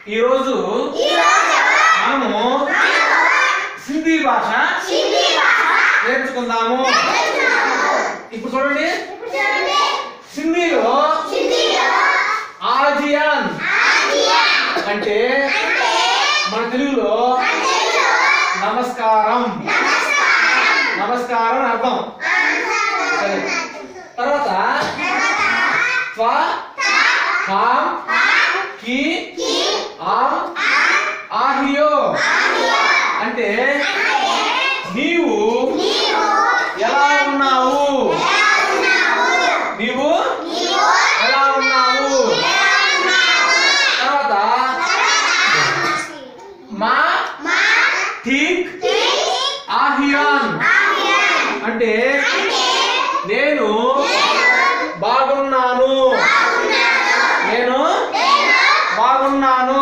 ఈరోజు మనము హిందీ భాష నేర్చుకుందాము ఇప్పుడు చూడండి హిందీలో ఆజియాన్ అంటే మన తెలుగులో నమస్కారం నమస్కారం అని అర్థం సరే తర్వాత త్వ హాం కి ఆం ఆహియో అంటే నీవు ఎలా ఉన్నావు నీవు ఎలా ఉన్నావు తర్వాత మా ఠీక్ ఆహియాన్ అంటే నేను బాగున్నాను నేను బాగున్నాను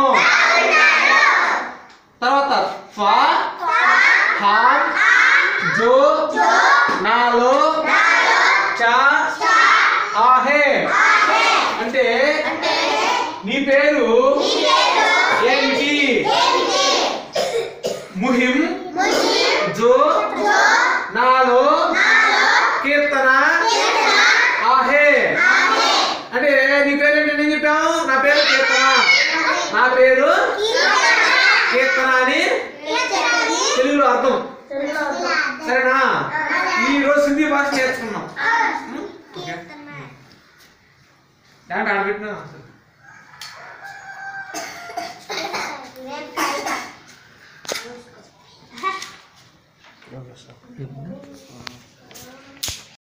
తర్వాత ఫ హాన్ జో నాలో చా ఆహే అంటే నీ పేరు ఏమిటి ముహిం జో నాలో కీర్తన ఆహే అంటే నీ పేరు ఏంటి నేను చెప్పాను నా పేరు కీర్తన నా పేరు కీర్తన అని తెలుగులో అర్థం సరేనా ఈ రోజు హిందీ భాష నేర్చుకున్నాం ఓకే దాంట్లో ఆడబెట్టినా నేను